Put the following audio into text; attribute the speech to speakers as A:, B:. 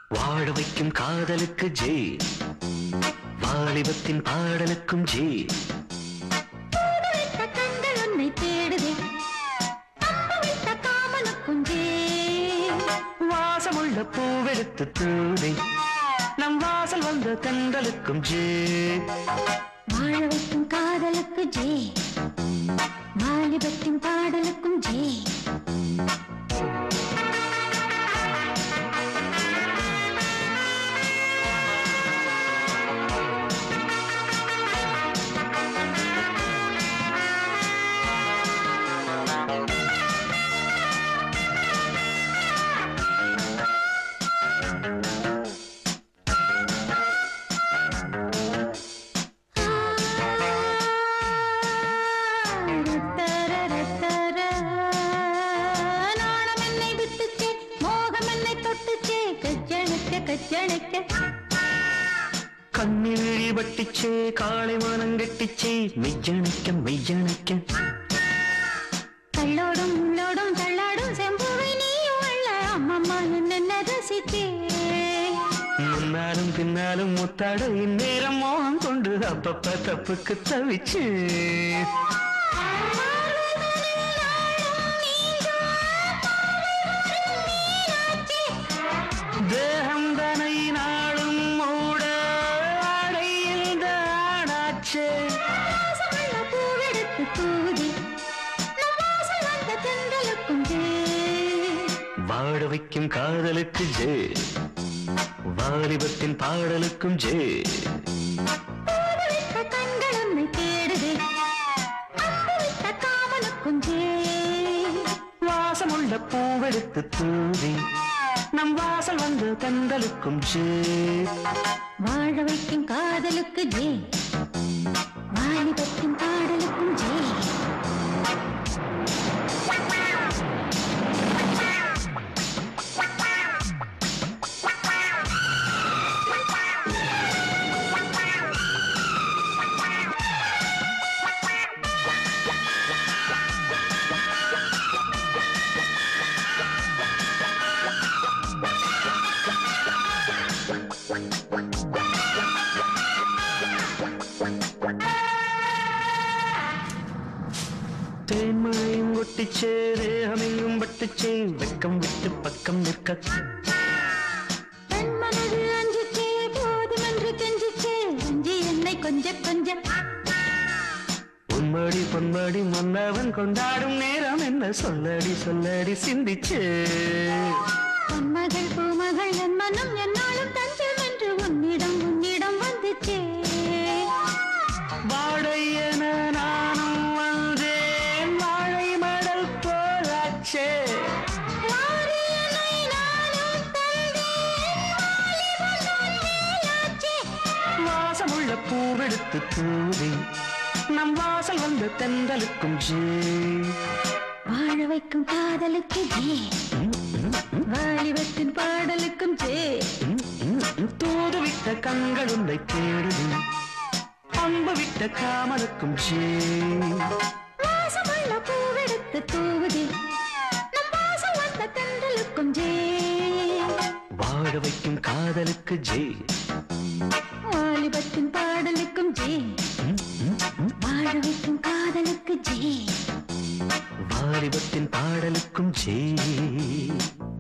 A: வாழ வைக்கும் காதலுக்கு ஜே வாலிபத்தின் பாடலுக்கும் ஜே
B: வைத்த கண்கள் உன்னை தேடுதே அம்பு வைத்த காமனுக்கும் ஜே
A: வாசமுள்ள பூவெடுத்து தூதை நம் வாசல் வந்த தென்றலுக்கும் ஜே
B: வாழ வைக்கும் காதலுக்கு ஜே வாலிபத்தின் பாடலுக்கும் ஜே நாணம் என்னை விட்டுச்சே மோகம் என்னை தொட்டுச்சே கஜ்ஜணிக்க கஜ்ஜணிக்க
A: கண்ணில் இழிபட்டிச்சே காளை மானங்கட்டிச்சே மெய்யணைக்க மெய்யணைக்க
B: கள்ளோடும் உள்ளோடும் தள்ளாடும் செம்புவை நீயும் அள்ள அம்மம்மா என்ன ரசித்தே
A: முன்னாலும் பின்னாலும் முத்தாட இந்நேரம் மோகம் கொண்டு அப்பப்ப தப்புக்கு தவிச்சு தேகம் தனை நாளும் மூட ஆடையில் தானாச்சே
B: வாசமுள்ள பூவெடுத்து தூதி நம் வாசல் வந்த தென்றலுக்கும் ஜே
A: வாழ வைக்கும் காதலுக்கு ஜே வாலிபத்தின் பாடலுக்கும் ஜே
B: பூவிட்ட கண்கள் உன்னை தேடுதே அம்புவிட்ட காமனுக்கும் ஜே
A: வாசமுள்ள பூவெடுத்து தூவி நம் வாசல் வந்த தென்றலுக்கும் ஜே
B: வாழ வைக்கும் காதலுக்கு ஜே வாலிபத்தின் பாடலுக்கும் ஜே
A: தேன்மழையும் கொட்டிச்சே தேகமெங்கும் பட்டுச்சே வெக்கம் விட்டு பக்கம் நிற்க
B: பெண் மனது அஞ்சிச்சே போதுமென்று கெஞ்சிச்சே அஞ்சி என்னை கொஞ்ச கொஞ்ச
A: உன்மடி பொன்மடி மன்னவன் கொண்டாடும் நேரம் என்ன சொல்லடி சொல்லடி சிந்திச்சே
B: பொன்மகள் பூமகள் என் மனம் என்னாலும் தஞ்சம் என்று உன்னிடம் உன்னிடம் வந்துச்சே
A: வாடை என நானும் வந்தேன் வாழை மடல் போலாச்சே
B: வாரி என்னை நானும் தந்தேன் வாலிபன் நான் மேலாச்சே
A: வாசமுள்ள பூவெடுத்து தூவி நம் வாசல் வந்த தென்றலுக்கும் ஜே
B: வாழ வைக்கும் காதலுக்கு ஜே வாலிபத்தின் பாடலுக்கும் ஜே
A: தூது விட்ட கண்கள் உன்னை தேடுது அம்பு விட்ட காமனுக்கும் ஜே
B: வாசமுள்ள பூவெடுத்து தூவுதே நம் வாசம் வந்த தென்றலுக்கும் ஜே
A: வாழ வைக்கும் காதலுக்கு ஜே
B: வாலிபத்தின் பாடலுக்கும் ஜே வாழ வைக்கும் காதலுக்கு ஜே
A: வாலிபத்தின் பாடலுக்கும் ஜே